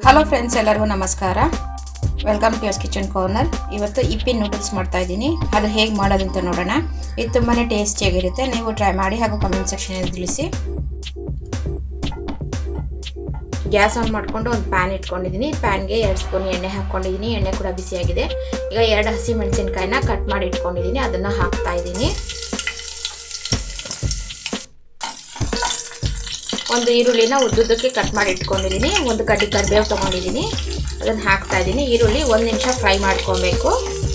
hello friends ಎಲ್ಲರಿಗೂ ನಮಸ್ಕಾರ welcome to ಯಸ್ ಕಿಚನ್ ಕಾರ್ನರ್ ಇವತ್ತು ಇಪ್ಪಿ ನೂಡಲ್ಸ್ ಮಾಡ್ತಾ ಇದ್ದೀನಿ ಅದು ಹೇಗೆ ಮಾಡೋದು ಅಂತ ನೋಡೋಣ ಇದು ತುಂಬಾ ಟೇಸ್ಟಿಯಾಗಿರುತ್ತೆ ನೀವು ಟ್ರೈ ಮಾಡಿ ಹಾಗೂ ಕಮೆಂಟ್ ಸೆಕ್ಷನಲ್ಲಿ ತಿಳಿಸಿ ಗ್ಯಾಸ್ ಆನ್ ಮಾಡಿಕೊಂಡು ಒಂದು ಪ್ಯಾನ್ ಇಟ್ಕೊಂಡಿದ್ದೀನಿ ಪ್ಯಾನ್ಗೆ ಎರಡು ಸ್ಪೂನ್ ಎಣ್ಣೆ ಹಾಕ್ಕೊಂಡಿದ್ದೀನಿ ಎಣ್ಣೆ ಕೂಡ ಬಿಸಿಯಾಗಿದೆ ಈಗ ಎರಡು ಹಸಿ ಮೆಣಸಿನ್ಕಾಯಿನ ಕಟ್ ಮಾಡಿ ಇಟ್ಕೊಂಡಿದ್ದೀನಿ ಅದನ್ನು ಹಾಕ್ತಾ ಇದ್ದೀನಿ ಒಂದು ಈರುಳ್ಳಿನ ಉದ್ದುದ್ದಕ್ಕೆ ಕಟ್ ಮಾಡಿ ಇಟ್ಕೊಂಡಿದ್ದೀನಿ ಒಂದು ಕಡ್ಡಿ ಕರಿಬೇವು ತೊಗೊಂಡಿದ್ದೀನಿ ಅದನ್ನು ಹಾಕ್ತಾ ಇದ್ದೀನಿ ಈರುಳ್ಳಿ ಒಂದು ನಿಮಿಷ ಫ್ರೈ ಮಾಡ್ಕೊಬೇಕು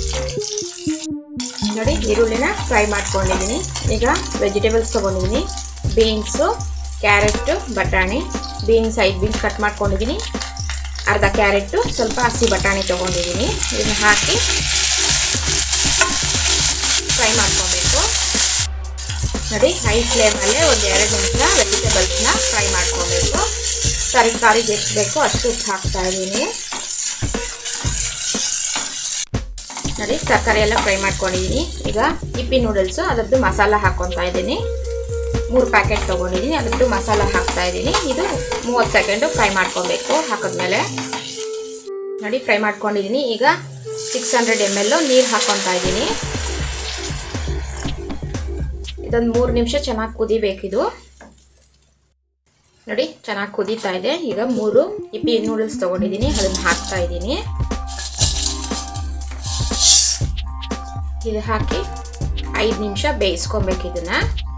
ನೋಡಿ ಈರುಳ್ಳಿನ ಫ್ರೈ ಮಾಡ್ಕೊಂಡಿದ್ದೀನಿ ಈಗ ವೆಜಿಟೇಬಲ್ಸ್ ತೊಗೊಂಡಿದ್ದೀನಿ ಬೀನ್ಸು ಕ್ಯಾರೆಟು ಬಟಾಣಿ ಬೀನ್ಸ್ ಐದು ಬೀನ್ಸ್ ಕಟ್ ಮಾಡ್ಕೊಂಡಿದ್ದೀನಿ ಅರ್ಧ ಕ್ಯಾರೆಟು ಸ್ವಲ್ಪ ಹಸಿ ಬಟಾಣಿ ತೊಗೊಂಡಿದ್ದೀನಿ ಇದನ್ನು ಹಾಕಿ ಫ್ರೈ ಮಾಡ್ಕೊಬೇಕು ನೋಡಿ ಹೈ ಫ್ಲೇಮಲ್ಲೇ ಒಂದು ಎರಡು ನಿಮಿಷ ವೆಜಿಟೇಬಲ್ಸ್ನ ಫ್ರೈ ಮಾಡ್ಕೊಬೇಕು ತರಕಾರಿಗೆ ಎಷ್ಟು ಬೇಕೋ ಅಷ್ಟು ಉಪ್ಪು ಹಾಕ್ತಾ ಇದ್ದೀನಿ ನೋಡಿ ತರಕಾರಿ ಎಲ್ಲ ಫ್ರೈ ಮಾಡ್ಕೊಂಡಿದ್ದೀನಿ ಈಗ ಇಪ್ಪಿ ನೂಡಲ್ಸು ಅದರದ್ದು ಮಸಾಲ ಹಾಕ್ಕೊತಾ ಇದ್ದೀನಿ ಮೂರು ಪ್ಯಾಕೆಟ್ ತೊಗೊಂಡಿದ್ದೀನಿ ಅದರದ್ದು ಮಸಾಲ ಹಾಕ್ತಾ ಇದ್ದೀನಿ ಇದು ಮೂವತ್ತು ಸೆಕೆಂಡು ಫ್ರೈ ಮಾಡ್ಕೊಬೇಕು ಹಾಕಿದ್ಮೇಲೆ ನೋಡಿ ಫ್ರೈ ಮಾಡ್ಕೊಂಡಿದ್ದೀನಿ ಈಗ ಸಿಕ್ಸ್ ಹಂಡ್ರೆಡ್ ಎಮ್ ಎಲ್ಲು ನೀರು ಹಾಕ್ಕೊತಾ ಇದ್ದೀನಿ ಇದೊಂದು ಮೂರು ನಿಮಿಷ ಚೆನ್ನಾಗಿ ಕುದಿಬೇಕಿದು ನೋಡಿ ಚೆನ್ನಾಗಿ ಕುದೀತಾ ಇದೆ ಈಗ ಮೂರು ಇಪ್ಪಿ ನೂಡಲ್ಸ್ ತೊಗೊಂಡಿದ್ದೀನಿ ಅದನ್ನು ಹಾಕ್ತಾ ಇದ್ದೀನಿ ಇದು ಹಾಕಿ ಐದು ನಿಮಿಷ ಬೇಯಿಸ್ಕೊಬೇಕು ಇದನ್ನ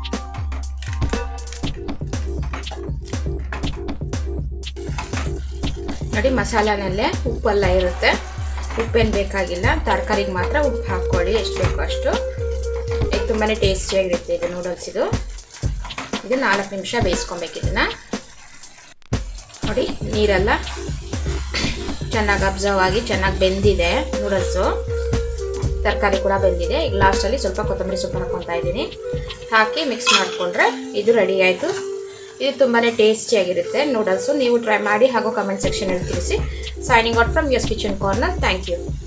ನೋಡಿ ಮಸಾಲನಲ್ಲೇ ಉಪ್ಪೆಲ್ಲ ಇರುತ್ತೆ ಉಪ್ಪೇನು ಬೇಕಾಗಿಲ್ಲ ತರಕಾರಿಗೆ ಮಾತ್ರ ಉಪ್ಪು ಹಾಕ್ಕೊಳ್ಳಿ ಎಷ್ಟು ಬೇಕೋ ಅಷ್ಟು ಇದು ತುಂಬಾ ಟೇಸ್ಟಿಯಾಗಿರುತ್ತೆ ಇದು ನೂಡಲ್ಸ್ ಇದು ಇದು ನಾಲ್ಕು ನಿಮಿಷ ಬೇಯಿಸ್ಕೊಬೇಕು ಇದನ್ನು ನೋಡಿ ನೀರೆಲ್ಲ ಚೆನ್ನಾಗಿ ಅಬ್ಸರ್ವ್ ಆಗಿ ಚೆನ್ನಾಗಿ ಬೆಂದಿದೆ ನೂಡಲ್ಸು ತರಕಾರಿ ಕೂಡ ಬೆಂದಿದೆ ಈಗ ಲಾಸ್ಟಲ್ಲಿ ಸ್ವಲ್ಪ ಕೊತ್ತಂಬರಿ ಸೊಪ್ಪು ಹಾಕ್ಕೊತಾ ಇದ್ದೀನಿ ಹಾಕಿ ಮಿಕ್ಸ್ ಮಾಡಿಕೊಂಡ್ರೆ ಇದು ರೆಡಿ ಆಯಿತು ಇದು ತುಂಬಾ ಟೇಸ್ಟಿಯಾಗಿರುತ್ತೆ ನೂಡಲ್ಸು ನೀವು ಟ್ರೈ ಮಾಡಿ ಹಾಗೂ ಕಮೆಂಟ್ ಸೆಕ್ಷನಲ್ಲಿ ತಿಳಿಸಿ ಸೈನಿಂಗ್ ಔಟ್ ಫ್ರಮ್ ಯಸ್ ಕಿಚನ್ ಕಾರ್ನರ್ ಥ್ಯಾಂಕ್ ಯು